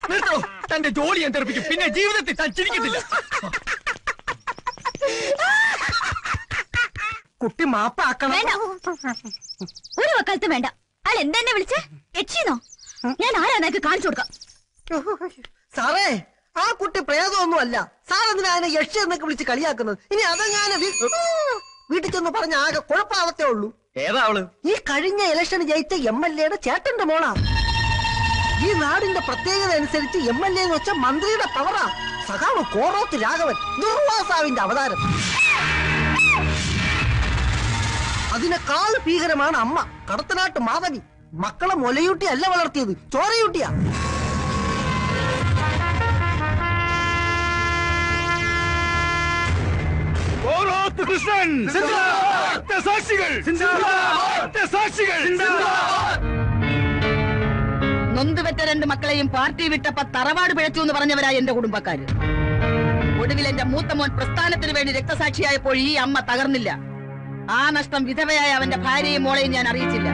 നിർത്തോ തന്റെ ജോലി ഞാൻ തെറിപ്പിക്കും പിന്നെ ജീവിതത്തിൽ താൻ ചിരിക്കത്തില്ല കുട്ടി മാപ്പാക്കണം വേണ്ട ഒരു വക്കാലത്തും വേണ്ട അയാൾ എന്തെന്നെ വിളിച്ചേ യക്ഷിന്നോ ഞാൻ ആരാ നിനക്ക് കാണിച്ചു കൊടുക്കാം സാറേ ആ കുട്ടി പ്രേതമൊന്നും അല്ല സാർ എന്തിനാ അതിനെ യക്ഷി എന്നൊക്കെ വിളിച്ച് കളിയാക്കുന്നത് ഇനി അതങ്ങനെ വീട്ടിൽ ചെന്ന് പറഞ്ഞ ആകെ കുഴപ്പാവത്തേ ഉള്ളൂ ഏതാ അവള് ഈ കഴിഞ്ഞ ഇലക്ഷൻ ജയിച്ച എം എൽ എയുടെ ചേട്ടന്റെ മോളാ ഈ നാടിന്റെ പ്രത്യേകത അനുസരിച്ച് എം എൽ എ എന്ന് വെച്ച മന്ത്രിയുടെ പവറാ സഖാവ് കോറോത്ത് രാഘവൻ ദുർവാസാവിന്റെ അവതാരം അതിനേക്കാൾ ഭീകരമാണ് അമ്മ കടത്തനാട്ട് മാധവി മക്കളെ മുലയൂട്ടി അല്ല വളർത്തിയത് ചോരയൂട്ടിയാ കൃഷ്ണൻ സാക്ഷികൾ സാക്ഷികൾ നൊന്തുപെറ്റ രണ്ട് മക്കളെയും പാർട്ടി വിട്ടപ്പ തറവാട് പിഴച്ചു എന്ന് പറഞ്ഞവരാ എന്റെ കുടുംബക്കാര് ഒടുവിൽ എന്റെ മൂത്ത മോൻ പ്രസ്ഥാനത്തിന് വേണ്ടി രക്തസാക്ഷിയായപ്പോൾ ഈ അമ്മ തകർന്നില്ല ആ നഷ്ടം വിധവയായ അവന്റെ ഭാര്യയും മോളെയും ഞാൻ അറിയിച്ചില്ല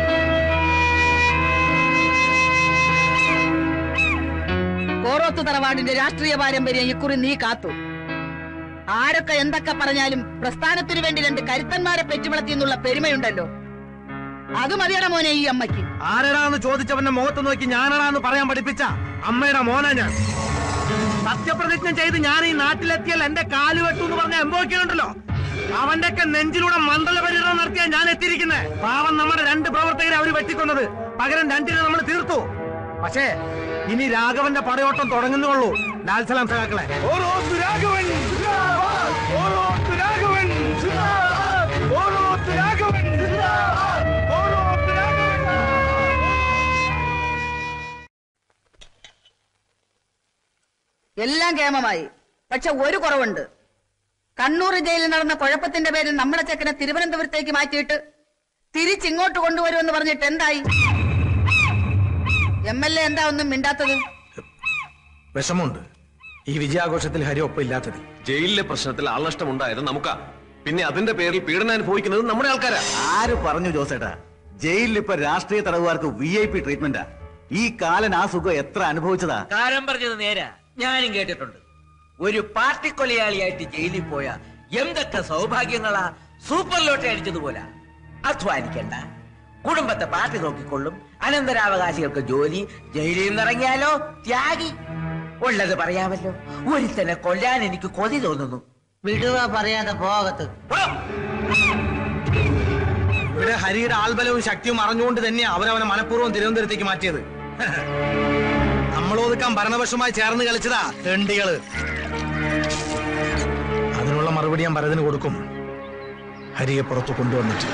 കോറോത്ത് തറവാടിന്റെ രാഷ്ട്രീയ പാരമ്പര്യം ഇക്കുറി നീ കാത്തു ആരൊക്കെ എന്തൊക്കെ പറഞ്ഞാലും പ്രസ്ഥാനത്തിനു വേണ്ടി രണ്ട് കരുത്തന്മാരെ പെറ്റുവളർത്തി എന്നുള്ള പെരുമയുണ്ടല്ലോ അത് മതിയട മോനെ ഈ അമ്മയ്ക്ക് ആരടാന്ന് ചോദിച്ചവന്റെ മുഖത്ത് നോക്കി ഞാനടാന്ന് പറയാൻ പഠിപ്പിച്ച അമ്മയുടെ മോനാ ഞാൻ സത്യപ്രതിജ്ഞ ചെയ്ത് ഞാൻ ഈ നാട്ടിലെത്തിയാൽ എന്റെ കാല് വെട്ടു എന്ന് പറഞ്ഞ എംബോക്കിയുണ്ടല്ലോ അവന്റെ ഒക്കെ നെഞ്ചിലൂടെ മണ്ഡല പര്യടനം നടത്തിയാ ഞാൻ എത്തിയിരിക്കുന്നത് പാവം നമ്മുടെ രണ്ട് പ്രവർത്തകരെ അവര് വെട്ടിക്കൊന്നത് പകരം രണ്ടിനെ നമ്മൾ തീർത്തു പക്ഷേ ഇനി രാഘവന്റെ പടയോട്ടം തുടങ്ങുന്നുള്ളൂ ലാൽസലാം സഹാക്കളെ ഓരോ രാഘവൻ ഓരോ രാഘവൻ ഓരോ രാഘവൻ ഓരോ രാഘവൻ എല്ലാം കേമമായി പക്ഷെ ഒരു കുറവുണ്ട് കണ്ണൂർ ജയിലിൽ നടന്ന കുഴപ്പത്തിന്റെ പേരിൽ നമ്മളെ ചെക്കനെ തിരുവനന്തപുരത്തേക്ക് മാറ്റിയിട്ട് തിരിച്ചിങ്ങോട്ട് കൊണ്ടുവരുമെന്ന് പറഞ്ഞിട്ട് എന്തായി എം എൽ എ എന്താ ഒന്നും മിണ്ടാത്തത് വിഷമുണ്ട് ഈ വിജയാഘോഷത്തിൽ ഹരി ഒപ്പം ഇല്ലാത്തത് ജയിലിലെ പ്രശ്നത്തിൽ ആൾനഷ്ടമുണ്ടായത് നമുക്കാ പിന്നെ അതിന്റെ പേരിൽ പീഡനം അനുഭവിക്കുന്നത് നമ്മുടെ ആൾക്കാരാ ആര് പറഞ്ഞു ജോസേട്ടാ ജയിലിൽ ഇപ്പൊ രാഷ്ട്രീയ തടവുകാർക്ക് വി ഐ പി ട്രീറ്റ്മെന്റാ ഈ കാലൻ ആ സുഖം എത്ര അനുഭവിച്ചതാ കാരം പറഞ്ഞത് നേരാ ഞാനും കേട്ടിട്ടുണ്ട് ഒരു പാർട്ടി കൊലയാളിയായിട്ട് ജയിലിൽ പോയ എന്തൊക്കെ സൗഭാഗ്യങ്ങളാ സൂപ്പർ ലോട്ടറി അടിച്ചതുപോലെ അധ്വാനിക്കണ്ട കുടുംബത്തെ പാർട്ടി നോക്കിക്കൊള്ളും അനന്തരാവകാശികൾക്ക് ജോലി ജയിലിൽ നിന്നിറങ്ങിയാലോ ത്യാഗി ഉള്ളത് പറയാമല്ലോ ഒരുത്തനെ കൊല്ലാൻ എനിക്ക് കൊതി തോന്നുന്നു വിടുക പറയാതെ പോകത്ത് പോ. ഇവിടെ ഹരിയുടെ ആൾബലവും ശക്തിയും അറിഞ്ഞുകൊണ്ട് തന്നെയാ അവരവനെ മനഃപൂർവ്വം തിരുവനന്തപുരത്തേക്ക് മാറ്റിയത് നമ്മൾ ഒതുക്കാൻ ഭരണപക്ഷമായി ചേർന്ന് കളിച്ചതാ തെണ്ടികള് അതിനുള്ള മറുപടി ഞാൻ ഭരതിന് കൊടുക്കും ഹരിയെ പുറത്തു കൊണ്ടുവന്നിട്ട്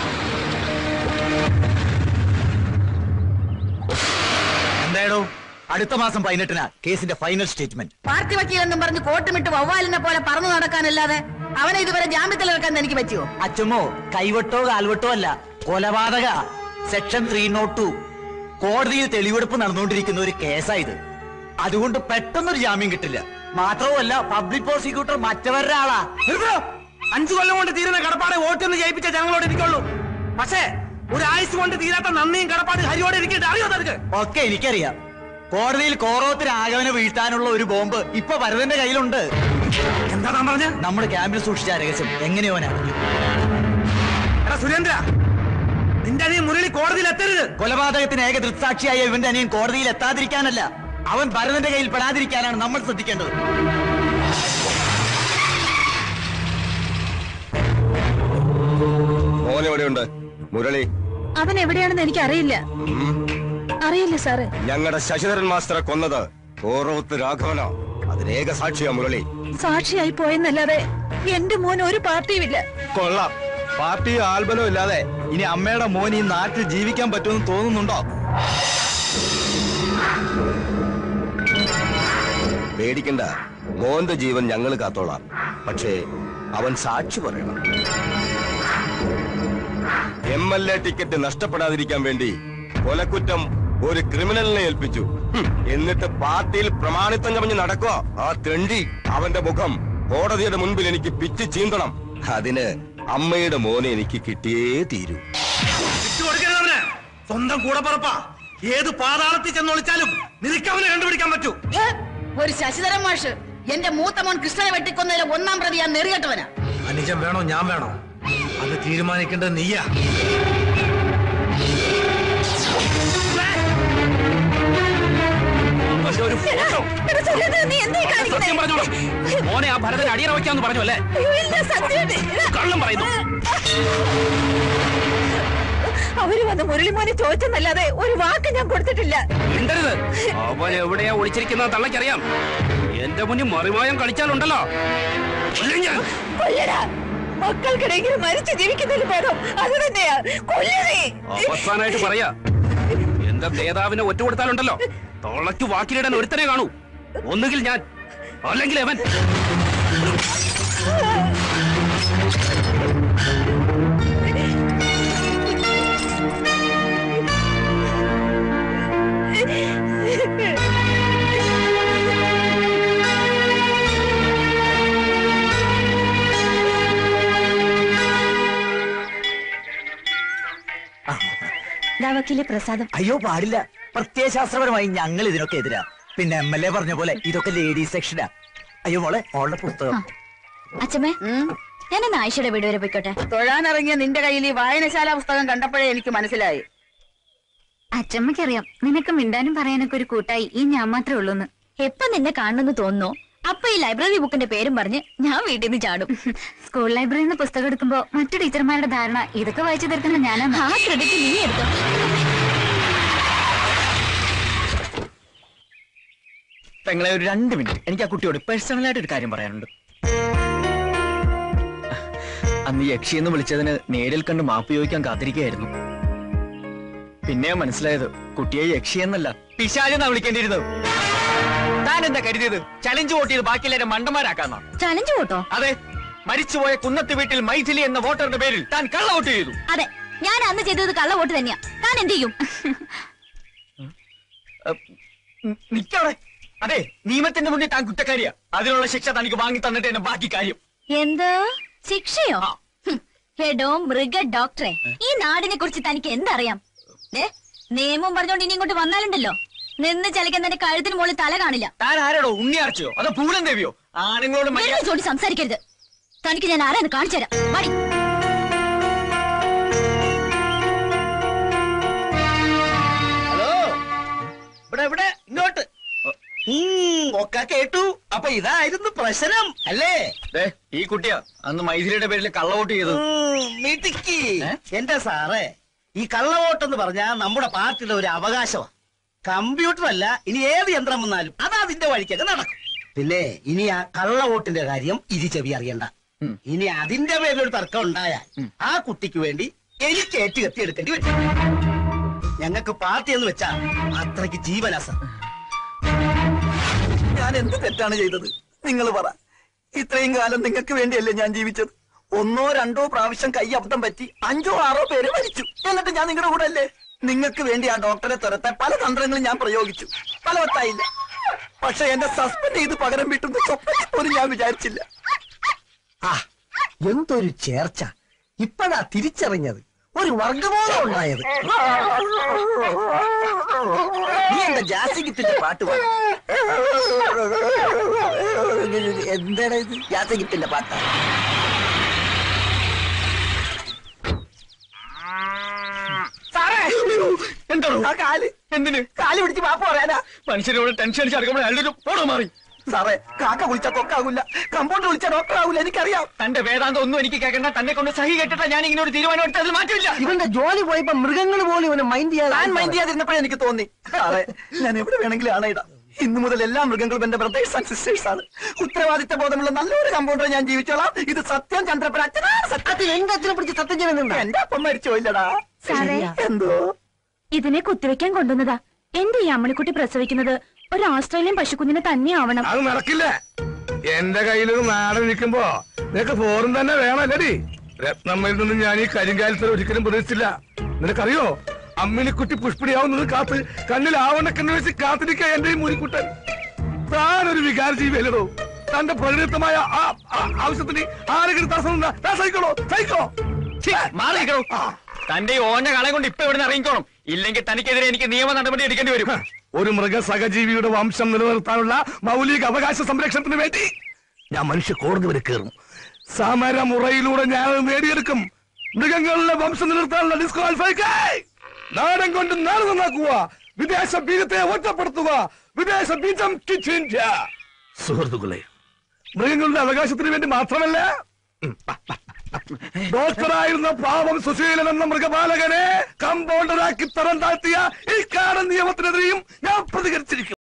എന്തായാലും അടുത്ത മാസം പതിനെട്ടിനാ കേസിന്റെ ഫൈനൽ സ്റ്റേറ്റ്മെന്റ് പാർട്ടി വക്കീലെന്നും പറഞ്ഞ് കോട്ടുമിട്ട് വവ്വാലിനെ പോലെ പറന്നു നടക്കാനല്ലാതെ അവനെ ഇതുവരെ ജാമ്യത്തിൽ ഇറക്കാൻ എനിക്ക് പറ്റിയോ അച്ഛമ്മോ കൈവട്ടോ കാൽവട്ടോ അല്ല കൊലപാതക സെക്ഷൻ ത്രീ നോട്ട് ടു കോടതിയിൽ തെളിവെടുപ്പ് നടന്നുകൊണ്ടിരിക്കുന്ന ഒരു കേസാ ഇത് അതുകൊണ്ട് പെട്ടെന്നൊരു ജാമ്യം കിട്ടില്ല മാത്രവുമല്ല പബ്ലിക് പ്രോസിക്യൂട്ടർ മറ്റവരുടെ ആളാ നിർത്തോ അഞ്ചു കൊല്ലം കൊണ്ട് തീരുന്ന കടപ്പാടെ വോട്ടെന്ന് ജയിപ്പിച്ച ജനങ്ങളോട് ഇരിക്കുള്ളൂ പക്ഷേ ഒരു ആയുസ് കൊണ്ട് തീരാത്ത നന്ദിയും കടപ്പാട് ഹരിയോടെ ഇരിക്കട്ടെ അറിയോ നിനക്ക് ഒക്കെ എനിക്കറിയാം കോടതിയിൽ കോറോത്തിന് ആഗമനെ വീഴ്ത്താനുള്ള ഒരു ബോംബ് ഇപ്പൊ ഭരതന്റെ കയ്യിലുണ്ട് എന്താ താൻ പറഞ്ഞ നമ്മുടെ ക്യാമ്പിൽ സൂക്ഷിച്ച ആ രഹസ്യം എങ്ങനെയോ അവൻ അറിഞ്ഞു എടാ സുരേന്ദ്ര നിന്റെ അനിയൻ മുരളി കോടതിയിൽ എത്തരുത് കൊലപാതകത്തിന് ഏക ദൃക്സാക്ഷിയായ ഇവന്റെ അനിയൻ കോടതിയിൽ എത്താതിരിക്കാനല്ല അവൻ ഭരതന്റെ കയ്യിൽ പെടാതിരിക്കാനാണ് നമ്മൾ ശ്രദ്ധിക്കേണ്ടത് മോൻ എവിടെയുണ്ട് മുരളി അവൻ എവിടെയാണെന്ന് എനിക്ക് അറിയില്ല അറിയില്ല സാറ് ഞങ്ങളുടെ ശശിധരൻ മാസ്റ്ററെ കൊന്നത് ഓരോത്ത് രാഘവനോ അതിനേക സാക്ഷിയാ മുരളി സാക്ഷിയായി പോയെന്നല്ലാതെ എന്റെ മോൻ ഒരു പാർട്ടിയും ഇല്ല കൊള്ളാം പാർട്ടിയോ ആൽബലോ ഇല്ലാതെ ഇനി അമ്മയുടെ മോൻ ഈ നാട്ടിൽ ജീവിക്കാൻ പറ്റുമെന്ന് തോന്നുന്നുണ്ടോ പേടിക്കണ്ട മോന്റെ ജീവൻ ഞങ്ങൾ കാത്തോളാം പക്ഷേ അവൻ സാക്ഷി പറയണം എം എൽ എ ടിക്കറ്റ് നഷ്ടപ്പെടാതിരിക്കാൻ വേണ്ടി കൊലക്കുറ്റം ഒരു ക്രിമിനലിനെ ഏൽപ്പിച്ചു ഹും, എന്നിട്ട് പാർട്ടിയിൽ പ്രമാണിത്വം കമഞ്ഞ് നടക്കുക ആ തെണ്ടി അവന്റെ മുഖം കോടതിയുടെ മുൻപിൽ എനിക്ക് പിച്ച് ചീന്തണം അതിന് അമ്മയുടെ മോനെ എനിക്ക് കിട്ടിയേ തീരൂ വിട്ടുകൊടുക്കരുത് അവന് സ്വന്തം കൂടപ്പുറപ്പാ ഏത് പാതാളത്തിൽ ചെന്ന് ഒളിച്ചാലും നിനക്ക് അവനെ കണ്ടുപിടിക്കാൻ പറ്റൂ ഏ? ഒരു ശശിധരൻ മാഷ് എന്റെ മൂത്ത മോൻ കൃഷ്ണനെ വെട്ടിക്കൊന്നതിലെ ഒന്നാം പ്രതി ഞാൻ നെറികെട്ടവനാ അനുജൻ വേണോ ഞാൻ വേണോ അത് തീരുമാനിക്കേണ്ടത് നീയാ പക്ഷെ ഒരു ഫോട്ടോ എടാ സുരേന്ദ്ര, നീ എന്തായി കാണിക്കുന്നെ? സത്യം പറഞ്ഞോളൂ മോനെ ആ ഭരതന് അടിയറ വയ്ക്കാന്ന് പറഞ്ഞു അല്ലേ അയ്യോ, ഇല്ല, സത്യമായിട്ട്. എടാ, കള്ളം പറയുന്നു അവര് വന്ന് മുരളിമോനെ ചോദിച്ചെന്നല്ലാതെ ഒരു വാക്ക് ഞാൻ കൊടുത്തിട്ടില്ല മിണ്ടരുത് അവൻ എവിടെയാ ഒളിച്ചിരിക്കുന്ന തള്ളക്കറിയാം എന്റെ മുന്നിൽ മറിമായം കളിച്ചാലുണ്ടല്ലോ കൊല്ലും ഞാൻ കൊല്ലടാ മക്കൾക്കിടയിൽ മരിച്ചു ജീവിക്കുന്നതിൽ ഭേദം അത് തന്നെയാ കൊല്ലണേ അവസാനായിട്ട് പറയാ എന്റെ നേതാവിനെ ഒറ്റ കൊടുത്താലുണ്ടല്ലോ തൊള്ളക്ക് വാക്കിലിടാൻ ഒരുത്തനെ കാണൂ ഒന്നുകിൽ ഞാൻ അല്ലെങ്കിൽ അവൻ വക്കീലെ പ്രസാദം അയ്യോ പാടില്ല പ്രത്യയശാസ്ത്രപരമായി ഞങ്ങൾ ഇതിനൊക്കെ എതിരാ പിന്നെ എം എൽ എ പറഞ്ഞ പോലെ ഇതൊക്കെ ലേഡീസ് സെക്ഷനാ അയ്യോ മോളെ മോളുടെ പുസ്തകം അച്ഛമ്മേ ഞാനൊന്ന് ആയിഷയുടെ വീട് വരെ പോയിക്കോട്ടെ തൊഴാനിറങ്ങിയ നിന്റെ കയ്യിൽ ഈ വായനശാല പുസ്തകം കണ്ടപ്പോഴേ എനിക്ക് മനസ്സിലായി അച്ഛമ്മക്കറിയാം നിനക്ക് മിണ്ടാനും പറയാനൊക്കെ ഒരു കൂട്ടായി ഈ ഞാൻ മാത്രമേ ഉള്ളൂന്ന് എപ്പൊ നിന്നെ കാണുന്നു തോന്നുന്നു അപ്പൊ ഈ ലൈബ്രറി ബുക്കിന്റെ പേരും പറഞ്ഞ് ഞാൻ വീട്ടിൽ നിന്ന് ചാടും സ്കൂൾ ലൈബ്രറിയിൽ നിന്ന് പുസ്തകം എടുക്കുമ്പോ മറ്റു ടീച്ചർമാരുടെ ധാരണ ഇതൊക്കെ വായിച്ചു തീർക്കുന്ന ഞാനാണ് ആ ക്രെഡിറ്റ് നീ എടുത്തോ പെങ്ങളെ ഒരു രണ്ട് മിനിറ്റ് എനിക്ക് ആ കുട്ടിയോട് പേഴ്സണലായിട്ട് ഒരു കാര്യം പറയാനുണ്ട് അന്ന് യക്ഷി എന്ന് വിളിച്ചതിന് നേരിൽ കണ്ട് മാപ്പ് ചോദിക്കാൻ കാത്തിരിക്കുകയായിരുന്നു പിന്നെ മനസ്സിലായത് കുട്ടിയെ യക്ഷി എന്നല്ല പിശാചെന്നാ വിളിക്കേണ്ടിയിരുന്നത് താൻ എന്താ കരുതിയത് ചലഞ്ച് വോട്ട് ചെയ്ത് ബാക്കിയെല്ലാരും മണ്ടന്മാരാക്കാന്നാ ചലഞ്ച് കൂട്ടോ അതെ മരിച്ചുപോയ കുന്നത്ത് വീട്ടിൽ മൈഥിലി എന്ന വോട്ടറുടെ പേരിൽ താൻ കള്ള വോട്ട് ചെയ്തു അതെ ഞാൻ അന്ന് ചെയ്തത് കള്ള വോട്ട് തന്നെയാ താൻ എന്ത് ചെയ്യും നിക്കവിടെ അതെ നിയമത്തിന്റെ മുന്നിൽ താൻ കുറ്റക്കാരിയാ അതിനുള്ള ശിക്ഷ തനിക്ക് വാങ്ങി തന്നിട്ട് എന്നെ ബാക്കി കാര്യം എന്ത് ശിക്ഷയോ ഹും, എടോ മൃഗ ഡോക്ടറെ ഈ നാടിനെ കുറിച്ച് തനിക്ക് എന്തറിയാം ദേ, നിയമം പറഞ്ഞോണ്ട് ഇനി ഇങ്ങോട്ട് വന്നാലുണ്ടല്ലോ നിന്ന് ചലിക്കാൻ തന്റെ കഴുത്തിന് മുകളിൽ തല കാണില്ല താൻ ആരാടോ ഉണ്ണിയാർച്ചയോ അതോ പൂലൻ ദേവിയോ ആണുങ്ങളോട് മര്യാദ വെറുതെ ചോടി സംസാരിക്കരുത് തനിക്ക് ഞാൻ ആരാന്ന് കാണിച്ചു തരാം മടി ഹലോ ഇവിടെ ഇവിടെ ഇങ്ങോട്ട് ഒക്കെ കേട്ടു അപ്പൊ ഇതായിരുന്നു പ്രശ്നം അല്ലേ ഈ കുട്ടിയാ അന്ന് മൈഥിലിയുടെ പേരിൽ കള്ളവോട്ട് ചെയ്തത് മിടുക്കി എന്റെ സാറേ ഈ കള്ളവോട്ടെന്ന് പറഞ്ഞാൽ നമ്മുടെ പാർട്ടിയുടെ ഒരു അവകാശമാണ് കമ്പ്യൂട്ടർ അല്ല ഇനി ഏത് യന്ത്രം വന്നാലും അത് അതിന്റെ വഴിക്കൊക്കെ നടക്കും പിന്നെ ഇനി ആ കള്ളവോട്ടിന്റെ കാര്യം ഇരി ചെവി അറിയണ്ട ഇനി അതിന്റെ പേരിൽ ഒരു തർക്കം ഉണ്ടായാൽ ആ കുട്ടിക്ക് വേണ്ടി എനിക്ക് ഏറ്റ് കത്തിയെടുക്കേണ്ടി വരും ഞങ്ങൾക്ക് പാർട്ടി എന്ന് വെച്ചാ അത്രയ്ക്ക് ജീവനാസം ഞാൻ എന്ത് തെറ്റാണ് ചെയ്തത് നിങ്ങൾ പറ ഇത്രയും കാലം നിങ്ങൾക്ക് വേണ്ടിയല്ലേ ഞാൻ ജീവിച്ചത് ഒന്നോ രണ്ടോ പ്രാവശ്യം കൈ അബദ്ധം പറ്റി അഞ്ചോ ആറോ പേര് മരിച്ചു എന്നിട്ട് ഞാൻ നിങ്ങളുടെ കൂടെ അല്ലേ നിങ്ങൾക്ക് വേണ്ടി ആ ഡോക്ടറെ തുരത്താൻ പല തന്ത്രങ്ങളും ഞാൻ പ്രയോഗിച്ചു ഫലവത്തായില്ല പക്ഷെ എന്നെ സസ്പെൻഡ് ചെയ്ത് പകരം വീട്ടുന്ന സ്വപ്നത്തിൽ പോലും ഞാൻ വിചാരിച്ചില്ല ആ എന്തൊരു ചേർച്ച ഇപ്പഴാ തിരിച്ചറിഞ്ഞത് ഒരു വർഗബോധം ഉണ്ടായത് നീ എന്താ ജാസിഗിത്തിന്റെ പാട്ട് പാടും എന്താണ് ഇത് ജാസിഗിത്തിന്റെ പാട്ട് എന്തോ ആ കാല് എന്തിന് കാല് പിടിച്ച് പാപ്പ പറയാനാ മനുഷ്യരോട് ടെൻഷൻ അടിച്ച് അടുക്കുമ്പോൾ അയാളുടെ ഫോട്ടോ മാറി സാറേ കാക്ക വിളിച്ചാൽ കൊക്കാകൂല കമ്പൗണ്ടർ വിളിച്ചാൽ ഡോക്ടർ ആകൂല എനിക്കറിയാം തന്റെ വേദാന്തം ഒന്നും എനിക്ക് കേൾക്കണ്ട തന്നെ കൊണ്ട് സഹി കേട്ടിട്ടാ ഞാൻ ഇങ്ങനെ ഒരു തീരുമാനം എടുത്തതിൽ മാറ്റമില്ല ഇവന്റെ ജോലി പോയപ്പോ മൃഗങ്ങൾ പോലും ഇവനെ മൈൻഡ് താൻ ചെയ്യാൻ മൈൻഡ് ചെയ്യാതിരുന്നപ്പോഴേ എനിക്ക് തോന്നി സാറേ ഞാൻ എവിടെ വേണമെങ്കിലും ആണയിടാം ഇന്നു മുതൽ എല്ലാ മൃഗങ്ങളും എന്റെ ബ്രദേഴ്സ് ആൻഡ് സിസ്റ്റേഴ്സ് ആണ് ഉത്തരവാദിത്ത ബോധമുള്ള നല്ലൊരു കമ്പൗണ്ടർ ഞാൻ ജീവിച്ചോളാം ഇത് സത്യം ചന്ദ്രപ്പൻ അച്ഛനാണ് സത്യം അത് എന്റെ അച്ഛനെ പിടിച്ച് സത്യം ചെയ്യുന്നുണ്ട് എന്റെ അപ്പം മരിച്ചു പോയില്ലടാ സാറേ. എന്തോ ഇതിനെ കുത്തിവെക്കാൻ കൊണ്ടുവന്നതാ എന്റെ ഈ അമ്മണിക്കുട്ടി പ്രസവിക്കുന്നത് ഒരു ഓസ്ട്രേലിയൻ പശുക്കുഞ്ഞിനെ തന്നെ ആവണം അത് നടക്കില്ല എന്റെ കയ്യിലൊരു നാടൻ നിൽക്കുമ്പോ നിനക്ക് ഫോറും തന്നെ വേണമല്ലടി രത്നമ്മയിൽ നിന്ന് ഞാൻ ഈ കരിങ്കാലത്തിൽ ഒരിക്കലും പ്രതീക്ഷിച്ചില്ല നിനക്കറിയോ അമ്മിനിക്കുട്ടി പുഷ്പിടിയാവുന്നത് കാത്ത് കണ്ണിൽ ആവണക്കെന്ന് വെച്ച് കാത്തിരിക്ക എന്റെ ഈ മുരിക്കുട്ടൻ താനൊരു വികാര ജീവിയല്ലോ തന്റെ പ്രകൃതമായ ആ ആ ആവശ്യത്തിന് ആരെങ്കിലും തടസ്സം നിന്നാ താൻ സഹിക്കണോ സഹിക്കോ മാറിയിരിക്കണോ തന്റെ ഈ ഓഞ്ഞ കളെ കൊണ്ട് ഇപ്പൊ ഇവിടെ ഇറങ്ങിക്കോണം ഇല്ലെങ്കിൽ തനിക്കെതിരെ എനിക്ക് നിയമ നടപടി എടുക്കേണ്ടി വരും ഒരു മൃഗസഹജീവിയുടെ വംശം നിലനിർത്താനുള്ള മൗലിക അവകാശ സംരക്ഷണത്തിന് വേണ്ടി ഞാൻ മനുഷ്യ കോടതി വരെ കയറും സമരമുറയിലൂടെ ഞാൻ അത് നേടിയെടുക്കും മൃഗങ്ങളുടെ വംശം നിലനിർത്താനുള്ള ഡിസ്ക്വാളിഫൈ നാടൻ കൊണ്ട് നാട് നന്നാക്കുക വിദേശ ബീജത്തെ ഒറ്റപ്പെടുത്തുക വിദേശ ബീജം കിച്ച് ഇന്ത്യ സുഹൃത്തുക്കളെ മൃഗങ്ങളുടെ അവകാശത്തിന് വേണ്ടി മാത്രമല്ല ഉം, പ, പ, പ. ഡോക്ടറായിരുന്ന പാവം സുശീലൻ എന്ന മൃഗപാലകനെ കമ്പൗണ്ടറാക്കി തരം താഴ്ത്തിയ ഈ കാണുന്ന നിയമത്തിനെതിരെയും ഞാൻ പ്രതികരിച്ചിരിക്കും